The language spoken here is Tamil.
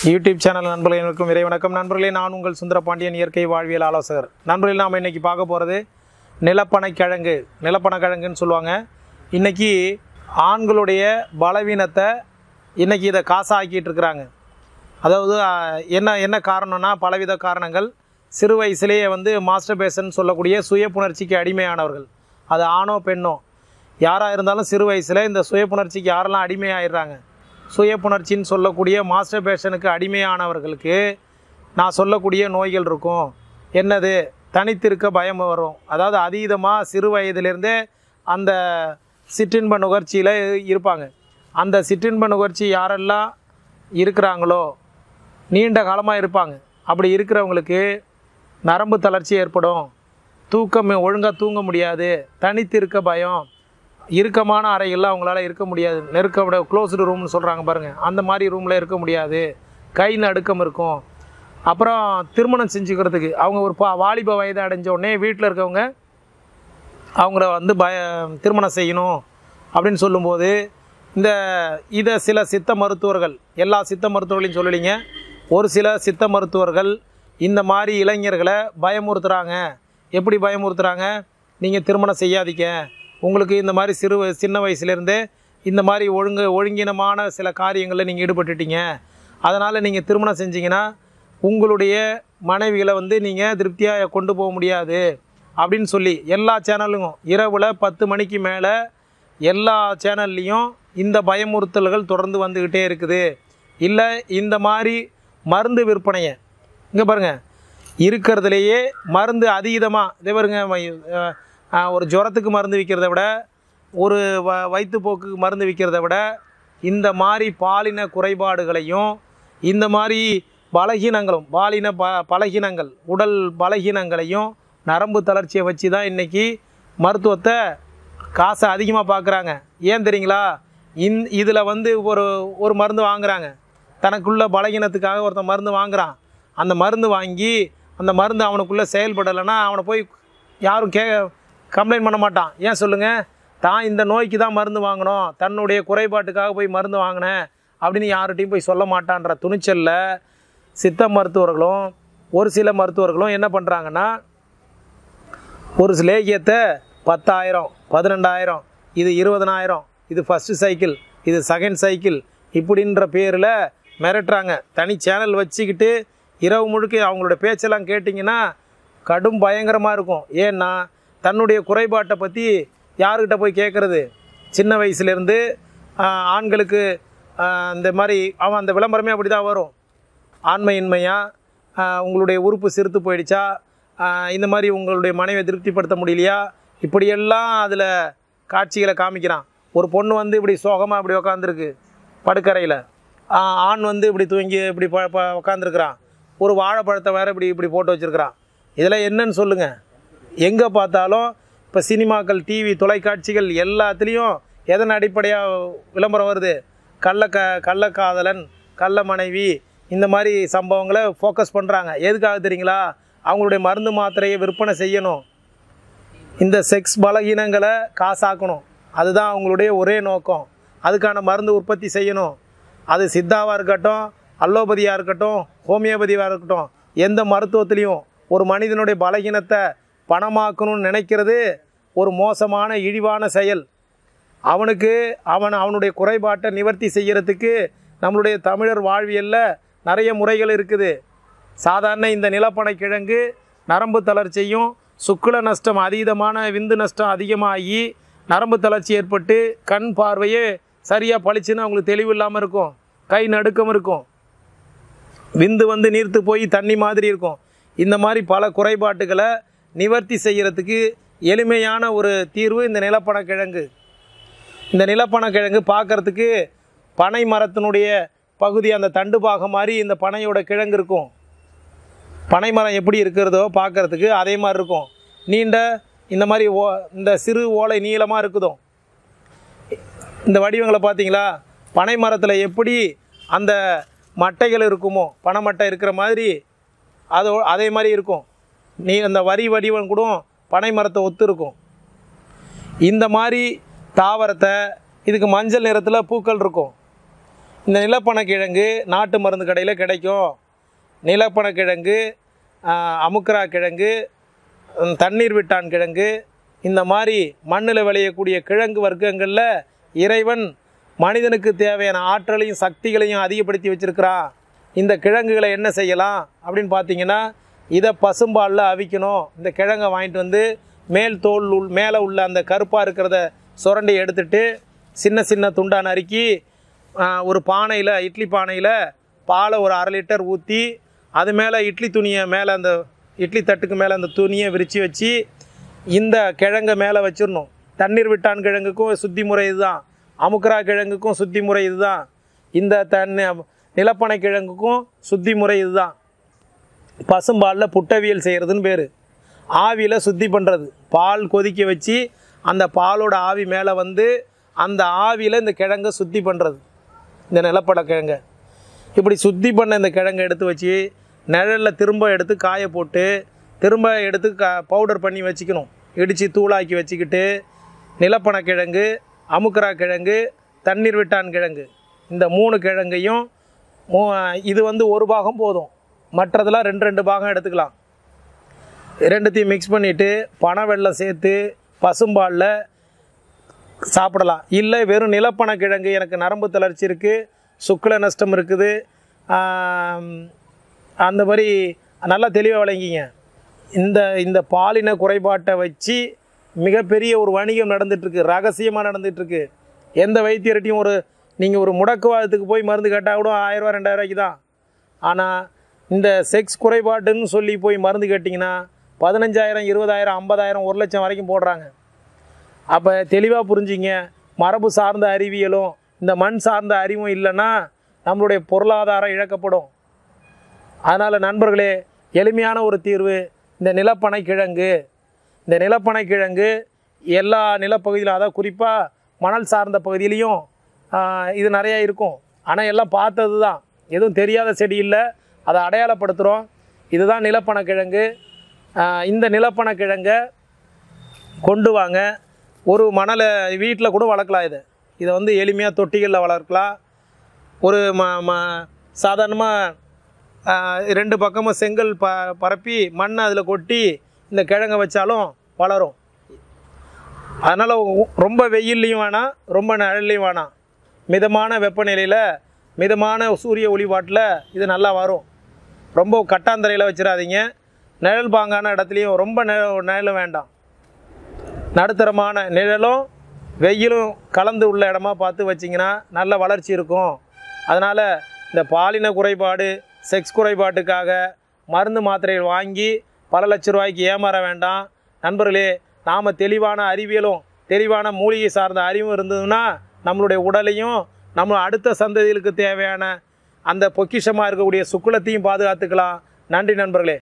யூடியூப் சேனல் நண்பர்களே அனைவருக்கும் இறை வணக்கம் நண்பர்களே நான் உங்கள் சுந்தர பாண்டியன் இயற்கை வாழ்வியல் ஆலோசகர் நண்பர்களே நாம் இன்னைக்கு பார்க்க போகிறது நிலப்பனைக்கிழங்கு நிலப்பனைக்கிழங்குன்னு சொல்லுவாங்க இன்னைக்கு ஆண்களுடைய பலவீனத்தை இன்னைக்கு இதை காசாக்கிட்டு இருக்கிறாங்க அதாவது அஹ், என்ன என்ன காரணம்னா பலவித காரணங்கள் சிறு வயசுலேயே வந்து மாஸ்டர் பேசன் சொல்லக்கூடிய சுய புணர்ச்சிக்கு அடிமையானவர்கள் அது ஆணோ பெண்ணோ யாராக இருந்தாலும் சிறு வயசில் இந்த சுய புணர்ச்சிக்கு யாரெல்லாம் அடிமையாயிடுறாங்க சுய புணர்ச்சின்னு சொல்லக்கூடிய மாஸ்டர் பேஷனுக்கு அடிமையானவர்களுக்கு நான் சொல்லக்கூடிய நோய்கள் இருக்கும் என்னது தனித்திருக்க பயம் வரும் அதாவது அதீதமாக சிறு வயதிலிருந்தே அந்த சிற்றின்ப நுகர்ச்சியில் இருப்பாங்க அந்த சிற்றின்ப நுகர்ச்சி யாரெல்லாம் இருக்கிறாங்களோ நீண்ட காலமாக இருப்பாங்க அப்படி இருக்கிறவங்களுக்கு நரம்பு தளர்ச்சி ஏற்படும் தூக்கம் ஒழுங்காக தூங்க முடியாது தனித்து இருக்க பயம் இறுக்கமான அறைகளில் அவங்களால இருக்க முடியாது நெருக்க க்ளோஸ்டு ரூம்னு சொல்கிறாங்க பாருங்கள் அந்த மாதிரி ரூமில் இருக்க முடியாது கை நடுக்கம் இருக்கும் அப்புறம் திருமணம் செஞ்சுக்கிறதுக்கு அவங்க ஒரு பா வாலிப வயது அடைஞ்ச உடனே வீட்டில் இருக்கவங்க அவங்கள வந்து பய திருமணம் செய்யணும் அப்படின்னு சொல்லும்போது இந்த இதை சில சித்த மருத்துவர்கள் எல்லா சித்த மருத்துவர்களையும் சொல்லலைங்க ஒரு சில சித்த மருத்துவர்கள் இந்த மாதிரி இளைஞர்களை பயமுறுத்துகிறாங்க எப்படி பயமுறுத்துகிறாங்க நீங்கள் திருமணம் செய்யாதீங்க உங்களுக்கு இந்த மாதிரி சிறு வய- சின்ன வயசுலேருந்தே இந்த மாதிரி ஒழுங்கு ஒழுங்கினமான சில காரியங்களில் நீங்கள் ஈடுபட்டுட்டீங்க அதனால் நீங்கள் திருமணம் செஞ்சீங்கன்னா உங்களுடைய மனைவிகளை வந்து நீங்கள் திருப்தியாக கொண்டு போக முடியாது அப்படின்னு சொல்லி எல்லா சேனலுக்கும் இரவில் பத்து மணிக்கு மேலே எல்லா சேனல்லையும் இந்த பயமுறுத்தல்கள் தொடர்ந்து வந்துக்கிட்டே இருக்குது இல்லை இந்த மாதிரி மருந்து விற்பனையை இங்கே பாருங்கள் இருக்கிறதுலையே மருந்து அதீதமாக இதே பாருங்க மை- அஹ், அஹ், ஒரு ஜுரத்துக்கு மருந்து விற்கிறத விட ஒரு வ வயிற்றுப்போக்குக்கு மருந்து விற்கிறத விட இந்த மாதிரி பாலின குறைபாடுகளையும் இந்த மாதிரி பலகீனங்களும் பாலின ப பலகீனங்கள் உடல் பலகீனங்களையும் நரம்பு தளர்ச்சியை வச்சு தான் இன்றைக்கி மருத்துவத்தை காசை அதிகமாக பார்க்குறாங்க ஏன் தெரியுங்களா இந் இதில் வந்து ஒரு ஒரு மருந்து வாங்குறாங்க தனக்குள்ள பலகீனத்துக்காக ஒருத்தன் மருந்து வாங்குறான் அந்த மருந்து வாங்கி அந்த மருந்து அவனுக்குள்ளே செயல்படலைன்னா அவனை போய் யாரும் கே கம்ப்ளைண்ட் பண்ண மாட்டான் ஏன் சொல்லுங்கள் தான் இந்த நோய்க்கு தான் மருந்து வாங்கணும் தன்னுடைய குறைபாட்டுக்காக போய் மருந்து வாங்கினேன் அப்படின்னு யார்கிட்டையும் போய் சொல்ல மாட்டான்ற துணிச்சலில் சித்த மருத்துவர்களும் ஒரு சில மருத்துவர்களும் என்ன பண்ணுறாங்கன்னா ஒரு லேகியத்தை பத்தாயிரம் பன்னிரெண்டாயிரம் இது இருபதனாயிரம் இது ஃபஸ்ட்டு சைக்கிள் இது செகண்ட் சைக்கிள் இப்படின்ற பேரில் மிரட்டுறாங்க தனி சேனல் வச்சுக்கிட்டு இரவு முழுக்க அவங்களோட பேச்செல்லாம் கேட்டிங்கன்னா கடும் பயங்கரமாக இருக்கும் ஏன்னா தன்னுடைய குறைபாட்டை பற்றி யாருக்கிட்ட போய் கேட்குறது சின்ன வயசுலேருந்து ஆஹ், ஆண்களுக்கு ஆஹ், இந்த மாதிரி அவன் அந்த விளம்பரமே அப்படி தான் வரும் ஆண்மையின்மையாக உங்களுடைய உறுப்பு சிறுத்து போயிடுச்சா ஆஹ், இந்த மாதிரி உங்களுடைய மனைவியை திருப்திப்படுத்த முடியலையா இப்படியெல்லாம் அதில் காட்சிகளை காமிக்கிறான் ஒரு பொண்ணு வந்து இப்படி சோகமாக இப்படி உக்காந்துருக்கு படுக்கறையில் ஆண் வந்து இப்படி தூங்கி இப்படி ப ப உக்காந்துருக்குறான் ஒரு வாழைப்பழத்தை வேறு இப்படி இப்படி போட்டு வச்சுருக்கிறான் இதில் என்னன்னு சொல்லுங்கள் எங்கே பார்த்தாலும் இப்போ சினிமாக்கள் டிவி தொலைக்காட்சிகள் எல்லாத்துலேயும் எதன் அடிப்படையாக விளம்பரம் வருது கள்ள க கள்ளக்காதலன் கள்ள மனைவி இந்த மாதிரி சம்பவங்களை ஃபோக்கஸ் பண்ணுறாங்க எதுக்காக தெரியுங்களா அவங்களுடைய மருந்து மாத்திரையை விற்பனை செய்யணும் இந்த செக்ஸ் பலகீனங்களை காசாக்கணும் அதுதான் அவங்களுடைய ஒரே நோக்கம் அதுக்கான மருந்து உற்பத்தி செய்யணும் அது சித்தாவாக இருக்கட்டும் அல்லோபதியாக இருக்கட்டும் ஹோமியோபதியாக இருக்கட்டும் எந்த மருத்துவத்திலையும் ஒரு மனிதனுடைய பலகீனத்தை பணமாக்கணும்னு நினைக்கிறது ஒரு மோசமான இழிவான செயல் அவனுக்கு அவன் அவனுடைய குறைபாட்டை நிவர்த்தி செய்யறதுக்கு நம்மளுடைய தமிழர் வாழ்வியலில் நிறைய முறைகள் இருக்குது சாதாரண இந்த நிலப்பனை கிழங்கு நரம்பு தளர்ச்சியும் சுக்குல நஷ்டம் அதீதமான விந்து நஷ்டம் அதிகமாகி நரம்பு தளர்ச்சி ஏற்பட்டு கண் பார்வையே சரியாக பளிச்சுன்னு அவங்களுக்கு தெளிவு இல்லாமல் இருக்கும் கை நடுக்கம் இருக்கும் விந்து வந்து நீர்த்து போய் தண்ணி மாதிரி இருக்கும் இந்த மாதிரி பல குறைபாட்டுகளை நிவர்த்தி செய்யறதுக்கு எளிமையான ஒரு தீர்வு இந்த நிலப்பனக்கிழங்கு இந்த நிலப்பனக்கிழங்கு பார்க்கறதுக்கு பனை மரத்தினுடைய பகுதி அந்த தண்டு பாகம் மாதிரி இந்த பனையோட கிழங்கு இருக்கும் பனை மரம் எப்படி இருக்கிறதோ பார்க்கறதுக்கு அதே மாதிரி இருக்கும் நீண்ட இந்த மாதிரி ஓ இந்த சிறு ஓலை நீளமாக இருக்குதோ இந்த வடிவங்களை பார்த்தீங்களா பனை மரத்தில் எப்படி அந்த மட்டைகள் இருக்குமோ பனை மட்டை இருக்கிற மாதிரி அதோ அதே மாதிரி இருக்கும் நீ அந்த வரி வடிவம் கூட பனை மரத்தை ஒத்து இருக்கும் இந்த மாதிரி தாவரத்தை இதுக்கு மஞ்சள் நிறத்தில் பூக்கள் இருக்கும் இந்த நிலப்பனக்கிழங்கு நாட்டு மருந்து கடையில் கிடைக்கும் நிலப்பனக்கிழங்கு ஆஹ், அமுக்கரா கிழங்கு உம், தண்ணீர் விட்டான் கிழங்கு இந்த மாதிரி மண்ணில் விளையக்கூடிய கிழங்கு வர்க்கங்களில் இறைவன் மனிதனுக்கு தேவையான ஆற்றலையும் சக்திகளையும் அதிகப்படுத்தி வச்சிருக்கிறான் இந்த கிழங்குகளை என்ன செய்யலாம் அப்படின்னு பார்த்தீங்கன்னா இதை பசும்பாலில் அவிக்கணும் இந்த கிழங்கை வாங்கிட்டு வந்து மேல் தோல் உள் மேலே உள்ள அந்த கருப்பாக இருக்கிறத சுரண்டி எடுத்துட்டு சின்ன சின்ன துண்டா நறுக்கி ஆ, ஒரு பானையில் இட்லி பானையில் பாலை ஒரு அரை லிட்டர் ஊற்றி அது மேலே இட்லி துணியை மேலே அந்த இட்லி தட்டுக்கு மேலே அந்த துணியை விரித்து வச்சு இந்த கிழங்கை மேலே வச்சிடணும் தண்ணீர் விட்டான் கிழங்குக்கும் சுத்தி முறை இதுதான் அமுக்கரா கிழங்குக்கும் சுத்தி முறை இதுதான் இந்த தண்ணி நிலப்பனை கிழங்குக்கும் சுத்தி முறை இதுதான் பசும்பாலில் புட்டவியல் செய்கிறதுன்னு பேர் ஆவியில் சுத்தி பண்ணுறது பால் கொதிக்க வச்சு அந்த பாலோட ஆவி மேலே வந்து அந்த ஆவியில் இந்த கிழங்கை சுத்தி பண்ணுறது இந்த நிலப்பட கிழங்கை இப்படி சுத்தி பண்ண இந்த கிழங்கை எடுத்து வச்சு நிழலில் திரும்ப எடுத்து காய போட்டு திரும்ப எடுத்து க பவுடர் பண்ணி வச்சுக்கணும் இடித்து தூளாக்கி வச்சுக்கிட்டு நிலப்பன கிழங்கு அமுக்கரா கிழங்கு தண்ணீர் விட்டான் கிழங்கு இந்த மூணு கிழங்கையும் மூ- இது வந்து ஒரு பாகம் போதும் மற்றதெல்லாம் ரெண்டு ரெண்டு பாகம் எடுத்துக்கலாம் ரெண்டுத்தையும் மிக்ஸ் பண்ணிவிட்டு பனை வெல்லம் சேர்த்து பசும்பாலில் சாப்பிடலாம் இல்லை வெறும் நிலப்பன கிழங்கு எனக்கு நரம்பு தளர்ச்சி இருக்குது சுக்ல நஷ்டம் இருக்குது ஆம், அந்த மாதிரி நல்லா தெளிவாக விளங்கிங்க இந்த இந்த பாலின குறைபாட்டை வச்சு மிகப்பெரிய ஒரு வணிகம் நடந்துகிட்ருக்கு ரகசியமாக நடந்துகிட்ருக்கு எந்த வைத்தியர்கிட்டையும் ஒரு நீங்கள் ஒரு முடக்குவாதத்துக்கு போய் மருந்து கேட்டால் கூட ஆயிரரூவா ரெண்டாயிரூவாய்க்கு தான் ஆனால் இந்த செக்ஸ் குறைபாட்டுன்னு சொல்லி போய் மருந்து கேட்டிங்கன்னா பதினஞ்சாயிரம் இருபதாயிரம் ஐம்பதாயிரம் ஒரு லட்சம் வரைக்கும் போடுறாங்க அப்போ தெளிவாக புரிஞ்சிங்க மரபு சார்ந்த அறிவியலும் இந்த மண் சார்ந்த அறிவும் இல்லைன்னா நம்மளுடைய பொருளாதாரம் இழக்கப்படும் அதனால் நண்பர்களே எளிமையான ஒரு தீர்வு இந்த நிலப்பனை கிழங்கு இந்த நிலப்பனை கிழங்கு எல்லா நிலப்பகுதியிலும் அதாவது குறிப்பாக மணல் சார்ந்த பகுதியிலையும் ஆஹ், இது நிறையா இருக்கும் ஆனால் எல்லாம் பார்த்தது தான் எதுவும் தெரியாத செடி இல்லை அதை அடையாளப்படுத்துகிறோம் இதுதான் நிலப்பனை கிழங்கு ஆஹ், இந்த நிலப்பனை கிழங்கை கொண்டு வாங்க ஒரு மணலை வீட்டில் கூட வளர்க்கலாம் இதை இதை வந்து எளிமையாக தொட்டிகளில் வளர்க்கலாம் ஒரு ம ம சாதாரணமாக ரெண்டு பக்கமும் செங்கல் ப பரப்பி மண்ணை அதில் கொட்டி இந்த கிழங்கை வச்சாலும் வளரும் அதனால் ரொம்ப வெயில்லையும் வேணாம் ரொம்ப நிழல்லையும் வேணாம் மிதமான வெப்பநிலையில் மிதமான சூரிய ஒளிபாட்டில் இது நல்லா வரும் ரொம்ப கட்டாந்தரையில் வச்சிடாதீங்க நிழல் பாங்கான இடத்துலையும் ரொம்ப நிழல் நிழலும் வேண்டாம் நடுத்தரமான நிழலும் வெயிலும் கலந்து உள்ள இடமா பார்த்து வச்சிங்கன்னா நல்ல வளர்ச்சி இருக்கும் அதனால் இந்த பாலின குறைபாடு செக்ஸ் குறைபாட்டுக்காக மருந்து மாத்திரைகள் வாங்கி பல லட்ச ரூபாய்க்கு ஏமாற வேண்டாம் நண்பர்களே நாம் தெளிவான அறிவியலும் தெளிவான மூலிகை சார்ந்த அறிவும் இருந்ததுன்னா நம்மளுடைய உடலையும் நம்ம அடுத்த சந்ததிகளுக்கு தேவையான அந்த பொக்கிஷமாக இருக்கக்கூடிய சுக்குலத்தையும் பாதுகாத்துக்கலாம் நன்றி நண்பர்களே